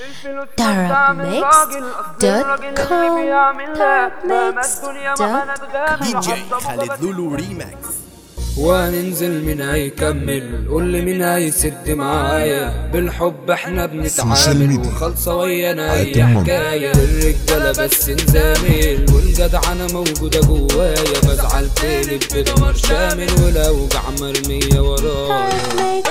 دي جي خالد لولو ريماكس وهننزل من هيكمل قول لي مين هيسد معايا بالحب احنا سوشيال بنتعامل ميديا. وخالصة ويانا على اي تمام. حكاية الرجالة بس نزامل والجدعنة موجودة جوايا بزعل تقلب بدمر شامل والاوجع مرمية ورايا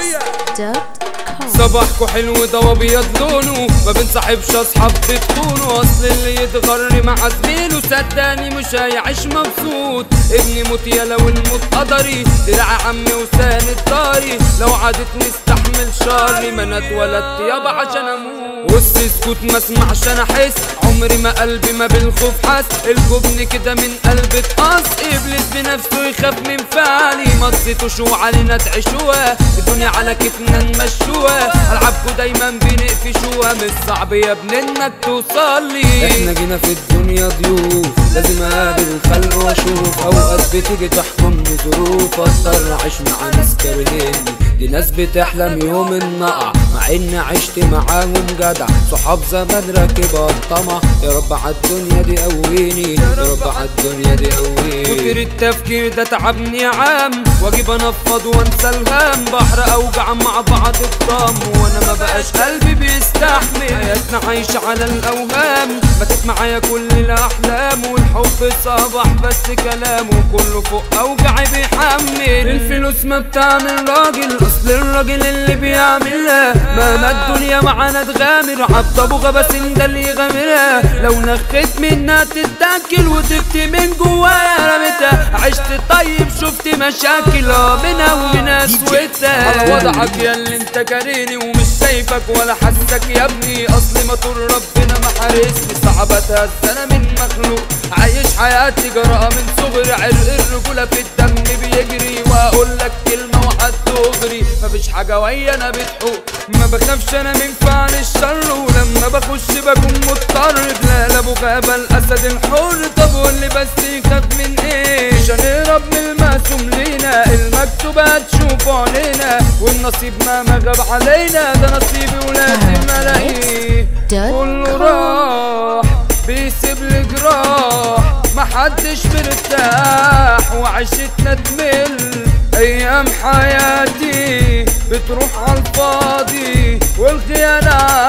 صباحكو حلو ده ابيض لونه ما بنصاحبش اصحاب بتكونوا اصل اللي يتغر مع زميله صدقني مش هيعيش مبسوط ابني موت يلا والموت قدري دراع عمي وساند داري لو عادت نستحمل شري ما انا اتولدت يابا عشان اموت وسط سكوت ما اسمعش انا احس عمري ما قلبي ما بالخوف حس الجبن كده من قلب اتقص ابليس بنفسه يخاف من فعلي ما تزيتوش وعلينا تعيشوها الدنيا على كتفنا نمشوها العابكوا دايما بنقفشوها مش صعب يا ابن انك توصل لي احنا جينا في الدنيا ضيوف لازم اقابل الخلق واشوف اوقات بتيجي تحكمني ظروف اضطر اعيش مع ناس كارهيني دي ناس بتحلم يوم النقع مع اني عشت معاهم جدع صحاب زمان راكبة الطمع يا رب عالدنيا دي قويني يا رب عالدنيا دي قويني كتر التفكير ده تعبني يا عم واجيب انفض وانسى الهم بحر اوجع مع بعض الضم وانا ما بقاش قلبي بيستحمل حياتنا عايشة على الاوهام ماتت معايا كل الاحلام والحب صباح بس كلامه كله فوق اوجعي بيحمل الفلوس ما بتعمل راجل اصل الراجل اللي بيعملها مهما الدنيا معانا تغامر عبد ابو غباسين ده اللي يغامرها لو نخيت منها تتاكل وتفتي من جوايا رميتها عشت طيب شفت مشاكل اه منها ومن اسوتها على وضعك يا اللي انت كاريني ومش شايفك ولا حاسك يا ابني اصل ما طول ربنا ما حارسني صعب اتهز انا من مخلوق عايش حياتي جراءة من صغري عرق الرجولة في الدم بيجري واقول لك كلمة واحد دغري مفيش حاجة ويا انا بتحوق ما بخافش انا من فعل الشر ولما بخش بكون مضطر بلال ابو غابة الاسد الحر طب قول لي بس يخاف من ايه مش هنهرب من المقسوم لينا المكتوب هتشوفه علينا والنصيب ما ما غاب علينا ده نصيبي ولازم الاقيه كله راح بيسيب لي جراح محدش مرتاح وعيشتنا تمل ايام حياتي بتروح عالفاضي والخيانة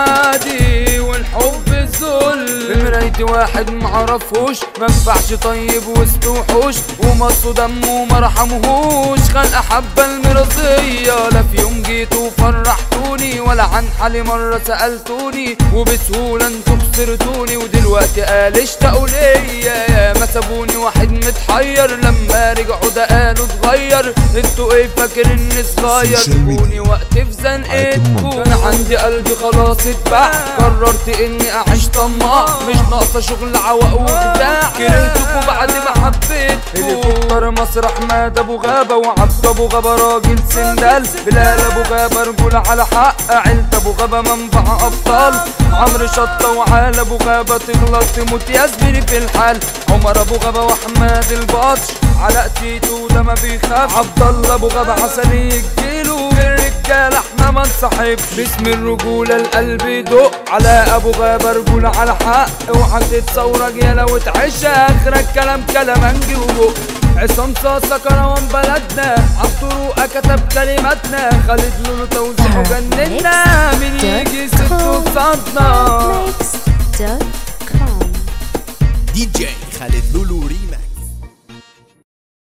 عادي والحب ذل في مرايتي واحد معرفوش منفعش طيب وسط وحوش ومصوا دمه مرحمهوش خلق حبة المرضية لا في يوم جيتوا فرحتوني ولا عن حالي مرة سألتوني وبسهولة انتوا خسرتوني ودلوقتي قال اشتاقوا ليا يا ما سابوني واحد متحير لما رجعوا ده قالوا اتغير انتوا ايه فاكر اني صغير سوشيال ميديا. تكوني وقت في زنقتكم انا عندي قلبي خلاص اتباع قررت اني اعيش طماع مش ناقصه شغل عوق وخداع كرهتكوا بعد ما حبيتكوا هليكوبتر مسرح مات ابو غابه وعبد ابو غابه راجل سندال بلال ابو غابه رجوله على حق عيلة ابو غابه منبع ابطال عمرو شطه وعال ابو غابه تغلط تموت يا زميلي في الحال عمر ابو غابه واحمد البطش علاء تيتو ده ما بيخاف عبد الله ابو غابه حسن يجيله الرجاله احنا ما نصاحبش باسم الرجوله القلب يدق على ابو غابه رجوله على حق اوعى تتصورك يا لو تعيش اخرك كلام كلامنجي وبق عصام صاصة كروان بلدنا عالطرق كتب كلماتنا خالد لولو توزيعه جننا مين يجي ست وصدنا دي جي خالد لولو ريماكس